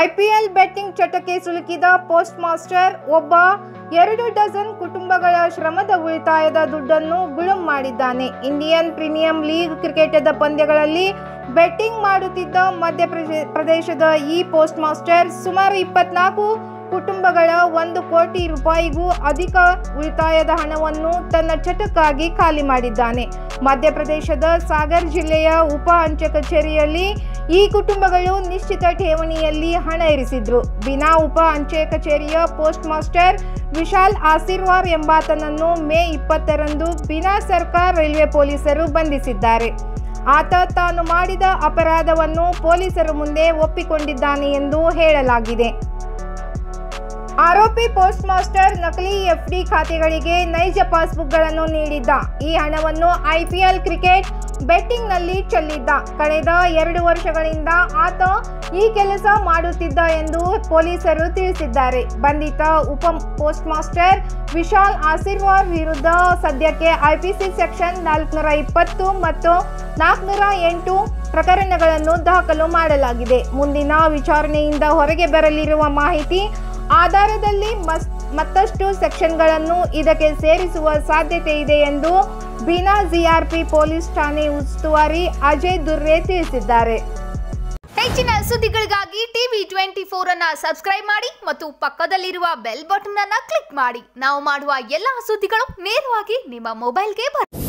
IPL betting ಚಟಕ್ಕೆ ಸಿಲುಕಿದ post master ಒಬ್ಬ ಎರಡು ಡಜನ್ ಕುಟುಂಬಗಳ ಶ್ರಮದ ಉಳಿತಾಯದ ದುಡ್ಡನ್ನು ಗುಳುಂ ಮಾಡಿದ್ದಾನೆ ಇಂಡಿಯನ್ ಪ್ರೀಮಿಯಂ ಲೀಗ್ ಕ್ರಿಕೆಟದ ಪಂದ್ಯಗಳಲ್ಲಿ ಬೆಟ್ಟಿಂಗ್ ಮಾಡುತ್ತಿದ್ದ ಮಧ್ಯಪ್ರದೇಶ ಪ್ರದೇಶದ ಈ ಪೋಸ್ಟ್ ಮಾಸ್ಟರ್ ಸುಮಾರು ಇಪ್ಪತ್ನಾಲ್ಕು ಕುಟುಂಬಗಳ ಒಂದು ಕೋಟಿ ರೂಪಾಯಿಗೂ ಅಧಿಕ ಉಳಿತಾಯದ ಹಣವನ್ನು ತನ್ನ ಚಟಕ್ಕಾಗಿ ಖಾಲಿ ಮಾಡಿದ್ದಾನೆ ಮಧ್ಯಪ್ರದೇಶದ ಸಾಗರ್ ಜಿಲ್ಲೆಯ ಉಪ ಅಂಚೆ ಕಚೇರಿಯಲ್ಲಿ ಈ ಕುಟುಂಬಗಳು ನಿಶ್ಚಿತ ಠೇವಣಿಯಲ್ಲಿ ಹಣ ಇರಿಸಿದ್ರು ಬಿನಾ ಉಪ ಅಂಚೆ ಕಚೇರಿಯ ಪೋಸ್ಟ್ ಮಾಸ್ಟರ್ ವಿಶಾಲ್ ಆಶೀರ್ವಾರ್ ಎಂಬಾತನನ್ನು ಮೇ ಇಪ್ಪತ್ತರಂದು ಬಿನಾ ಸರ್ಕಾರ್ ರೈಲ್ವೆ ಪೊಲೀಸರು ಬಂಧಿಸಿದ್ದಾರೆ ಆತ ತಾನು ಮಾಡಿದ ಅಪರಾಧವನ್ನು ಪೊಲೀಸರ ಮುಂದೆ ಒಪ್ಪಿಕೊಂಡಿದ್ದಾನೆ ಎಂದು ಹೇಳಲಾಗಿದೆ ಆರೋಪಿ ಪೋಸ್ಟ್ ಮಾಸ್ಟರ್ ನಕಲಿ ಎಫ್ಡಿ ಖಾತೆಗಳಿಗೆ ನೈಜ ಪಾಸ್ಬುಕ್ಗಳನ್ನು ನೀಡಿದ್ದ ಈ ಹಣವನ್ನು ಐಪಿಎಲ್ ಕ್ರಿಕೆಟ್ ಬೆಟ್ಟಿಂಗ್ನಲ್ಲಿ ಚೆಲ್ಲಿದ್ದ ಕಳೆದ ಎರಡು ವರ್ಷಗಳಿಂದ ಆತ ಈ ಕೆಲಸ ಮಾಡುತ್ತಿದ್ದ ಎಂದು ಪೊಲೀಸರು ತಿಳಿಸಿದ್ದಾರೆ ಬಂಧಿತ ಉಪ ಪೋಸ್ಟ್ ಮಾಸ್ಟರ್ ವಿಶಾಲ್ ಆಶೀರ್ವಾರ್ ವಿರುದ್ಧ ಸದ್ಯಕ್ಕೆ ಐಪಿಸಿ ಸೆಕ್ಷನ್ ನಾಲ್ಕುನೂರ ಇಪ್ಪತ್ತು ಮತ್ತು ನಾಲ್ಕುನೂರ ಎಂಟು ಪ್ರಕರಣಗಳನ್ನು ದಾಖಲು ಮಾಡಲಾಗಿದೆ ಮುಂದಿನ ವಿಚಾರಣೆಯಿಂದ ಹೊರಗೆ ಬರಲಿರುವ ಮಾಹಿತಿ ಆಧಾರದಲ್ಲಿ ಮಸ್ ಮತ್ತಷ್ಟು ಸೆಕ್ಷನ್ಗಳನ್ನು ಇದಕ್ಕೆ ಸೇರಿಸುವ ಸಾಧ್ಯತೆ ಇದೆ ಎಂದು ಬಿನಾ ಜಿಆರ್ಪಿ ಪೊಲೀಸ್ ಠಾಣೆ ಉಸ್ತುವಾರಿ ಅಜಯ್ ದುರ್ರೆ ತಿಳಿಸಿದ್ದಾರೆ ಹೆಚ್ಚಿನ ಸುದ್ದಿಗಳಿಗಾಗಿ ಟಿವಿ ಟ್ವೆಂಟಿ ಫೋರ್ ಅನ್ನ ಸಬ್ಸ್ಕ್ರೈಬ್ ಮಾಡಿ ಮತ್ತು ಪಕ್ಕದಲ್ಲಿರುವ ಬೆಲ್ ಬಟನ್ ಅನ್ನ ಕ್ಲಿಕ್ ಮಾಡಿ ನಾವು ಮಾಡುವ ಎಲ್ಲಾ ಸುದ್ದಿಗಳು ನೇರವಾಗಿ ನಿಮ್ಮ ಮೊಬೈಲ್ಗೆ ಬರುತ್ತೆ